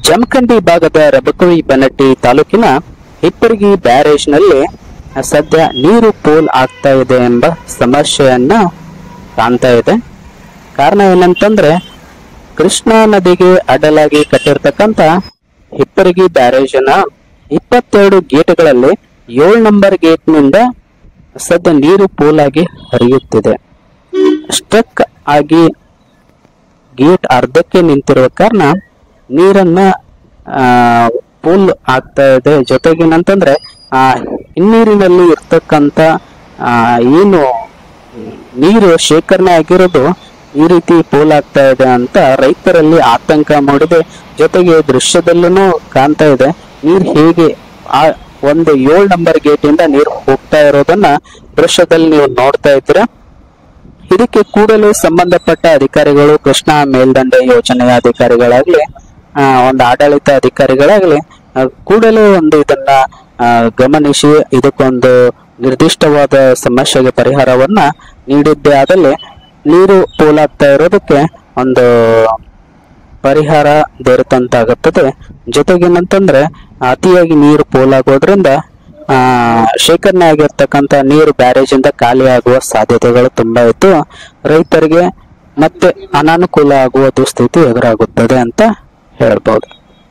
ಜಮಖಂಡಿ ಭಾಗದ ರಬಕವಿ ಬನಟ್ಟಿ ತಾಲೂಕಿನ ಹಿಪ್ಪರಗಿ ಬ್ಯಾರೇಜ್ನಲ್ಲಿ ಸದ್ಯ ನೀರು ಪೋಲ್ ಆಗ್ತಾ ಇದೆ ಎಂಬ ಸಮಸ್ಯೆಯನ್ನ ಕಾಣ್ತಾ ಇದೆ ಕಾರಣ ಏನಂತಂದ್ರೆ ಕೃಷ್ಣಾ ನದಿಗೆ ಅಡ್ಡಲಾಗಿ ಕಟ್ಟಿರ್ತಕ್ಕಂಥ ಹಿಪ್ಪರಗಿ ಬ್ಯಾರೇಜಿನ ಇಪ್ಪತ್ತೆರಡು ಗೇಟ್ಗಳಲ್ಲಿ ಏಳು ನಂಬರ್ ಗೇಟ್ನಿಂದ ಸದ್ಯ ನೀರು ಪೋಲಾಗಿ ಹರಿಯುತ್ತಿದೆ ಸ್ಟ್ರಕ್ ಆಗಿ ಗೇಟ್ ಅರ್ಧಕ್ಕೆ ನಿಂತಿರುವ ಕಾರಣ ನೀರನ್ನ ಆ, ಪೂಲ್ ಆಗ್ತಾ ಇದೆ ಜೊತೆಗೇನಂತಂದ್ರೆ ಆ ಹಿನ್ನೀರಿನಲ್ಲಿ ಇರ್ತಕ್ಕಂಥ ಆ, ಏನು ನೀರು ಶೇಖರಣೆ ಆಗಿರೋದು ಈ ರೀತಿ ಪೋಲ್ ಆಗ್ತಾ ಇದೆ ಅಂತ ರೈತರಲ್ಲಿ ಆತಂಕ ಮೂಡಿದೆ ಜೊತೆಗೆ ದೃಶ್ಯದಲ್ಲೂ ಕಾಣ್ತಾ ಇದೆ ನೀರು ಹೇಗೆ ಆ ಒಂದು ಏಳು ನಂಬರ್ ಗೇಟ್ ಇಂದ ನೀರು ಹೋಗ್ತಾ ಇರೋದನ್ನ ದೃಶ್ಯದಲ್ಲಿ ನೀವು ನೋಡ್ತಾ ಇದ್ದೀರಾ ಇದಕ್ಕೆ ಕೂಡಲೇ ಸಂಬಂಧಪಟ್ಟ ಅಧಿಕಾರಿಗಳು ಕೃಷ್ಣಾ ಮೇಲ್ದಂಡೆ ಯೋಜನೆಯ ಅಧಿಕಾರಿಗಳಾಗ್ಲಿ ಆ, ಒಂದು ಆಡಳಿತ ಅಧಿಕಾರಿಗಳಾಗ್ಲಿ ಆ, ಕೂಡಲೇ ಒಂದು ಇದನ್ನ ಆ, ಗಮನಿಸಿ ಇದಕ್ಕೊಂದು ನಿರ್ದಿಷ್ಟವಾದ ಸಮಸ್ಯೆಗೆ ಪರಿಹಾರವನ್ನ ನೀಡಿದ್ದೇ ಆದಲ್ಲಿ ನೀರು ಪೋಲಾಗ್ತಾ ಇರೋದಕ್ಕೆ ಒಂದು ಪರಿಹಾರ ದೊರೆತಂತಾಗುತ್ತದೆ ಜೊತೆಗೇನಂತಂದ್ರೆ ಅತಿಯಾಗಿ ನೀರು ಪೋಲಾಗೋದ್ರಿಂದ ಆ ಶೇಖರಣೆ ಆಗಿರ್ತಕ್ಕಂಥ ನೀರು ಬ್ಯಾರೇಜ್ ಇಂದ ಖಾಲಿ ಆಗುವ ಸಾಧ್ಯತೆಗಳು ತುಂಬಾ ಇದ್ದು ರೈತರಿಗೆ ಮತ್ತೆ ಅನಾನುಕೂಲ ಆಗುವ ದುಸ್ಥಿತಿ ಎದುರಾಗುತ್ತದೆ ಅಂತ ಹೇಳ್ಬೋದು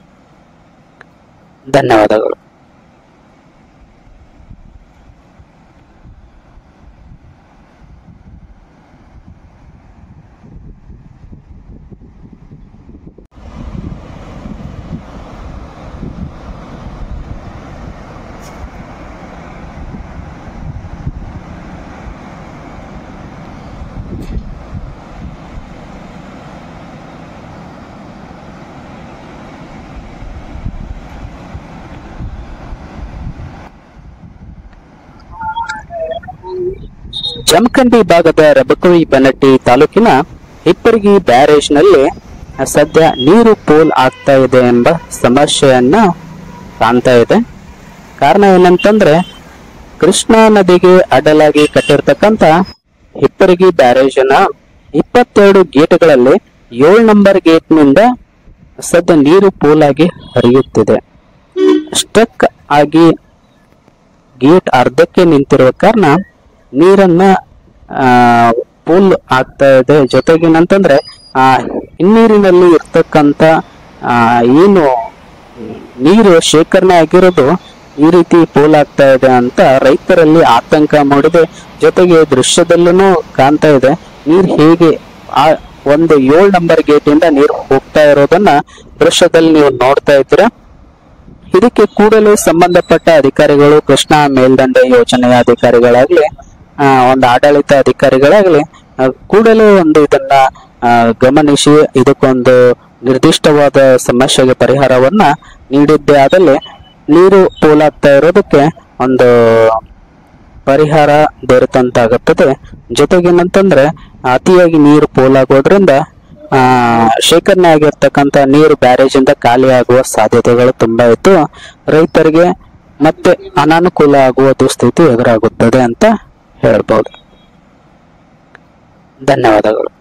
ಧನ್ಯವಾದಗಳು ಜಮಖಂಡಿ ಭಾಗದ ರಬಕವಿ ಬನಟ್ಟಿ ತಾಲೂಕಿನ ಹಿಪ್ಪರಗಿ ಬ್ಯಾರೇಜ್ನಲ್ಲಿ ಸದ್ಯ ನೀರು ಪೋಲ್ ಆಗ್ತಾ ಇದೆ ಎಂಬ ಸಮಸ್ಯೆಯನ್ನ ಕಾಣ್ತಾ ಇದೆ ಕಾರಣ ಏನಂತಂದ್ರೆ ಕೃಷ್ಣಾ ನದಿಗೆ ಅಡ್ಡಲಾಗಿ ಕಟ್ಟಿರ್ತಕ್ಕಂಥ ಹಿಪ್ಪರಗಿ ಬ್ಯಾರೇಜಿನ ಇಪ್ಪತ್ತೆರಡು ಗೇಟ್ಗಳಲ್ಲಿ ಏಳು ನಂಬರ್ ಗೇಟ್ನಿಂದ ಸದ್ಯ ನೀರು ಪೋಲಾಗಿ ಹರಿಯುತ್ತಿದೆ ಸ್ಟ್ರಕ್ ಆಗಿ ಗೇಟ್ ಅರ್ಧಕ್ಕೆ ನಿಂತಿರುವ ಕಾರಣ ನೀರನ್ನ ಆ, ಪೂಲ್ ಆಗ್ತಾ ಇದೆ ಜೊತೆಗೇನಂತಂದ್ರೆ ಆ ಹಿನ್ನೀರಿನಲ್ಲಿ ಇರ್ತಕ್ಕಂಥ ಆ, ಏನು ನೀರು ಶೇಖರಣೆ ಆಗಿರೋದು ಈ ರೀತಿ ಪೋಲ್ ಆಗ್ತಾ ಇದೆ ಅಂತ ರೈತರಲ್ಲಿ ಆತಂಕ ಮೂಡಿದೆ ಜೊತೆಗೆ ದೃಶ್ಯದಲ್ಲೂ ಕಾಣ್ತಾ ಇದೆ ನೀರು ಹೇಗೆ ಆ ಒಂದು ಏಳು ನಂಬರ್ ಗೇಟ್ ಇಂದ ನೀರು ಹೋಗ್ತಾ ಇರೋದನ್ನ ದೃಶ್ಯದಲ್ಲಿ ನೀವು ನೋಡ್ತಾ ಇದ್ದೀರಾ ಇದಕ್ಕೆ ಕೂಡಲೇ ಸಂಬಂಧಪಟ್ಟ ಅಧಿಕಾರಿಗಳು ಕೃಷ್ಣಾ ಮೇಲ್ದಂಡೆ ಯೋಜನೆಯ ಅಧಿಕಾರಿಗಳಾಗ್ಲಿ ಆ, ಒಂದು ಆಡಳಿತ ಅಧಿಕಾರಿಗಳಾಗ್ಲಿ ಆ, ಕೂಡಲೇ ಒಂದು ಇದನ್ನ ಆ, ಗಮನಿಸಿ ಇದಕ್ಕೊಂದು ನಿರ್ದಿಷ್ಟವಾದ ಸಮಸ್ಯೆಗೆ ಪರಿಹಾರವನ್ನ ನೀಡಿದ್ದೇ ಆದಲ್ಲಿ ನೀರು ಪೋಲಾಗ್ತಾ ಇರೋದಕ್ಕೆ ಒಂದು ಪರಿಹಾರ ದೊರೆತಂತಾಗುತ್ತದೆ ಜೊತೆಗೇನಂತಂದ್ರೆ ಅತಿಯಾಗಿ ನೀರು ಪೋಲಾಗೋದ್ರಿಂದ ಆ ಶೇಖರಣೆ ಆಗಿರ್ತಕ್ಕಂಥ ನೀರು ಬ್ಯಾರೇಜ್ ಇಂದ ಖಾಲಿ ಆಗುವ ಸಾಧ್ಯತೆಗಳು ತುಂಬಾ ಇದ್ದು ರೈತರಿಗೆ ಮತ್ತೆ ಅನಾನುಕೂಲ ಆಗುವ ದುಸ್ಥಿತಿ ಎದುರಾಗುತ್ತದೆ ಅಂತ ಹೇಳ್ಬೋದು ಧನ್ಯವಾದಗಳು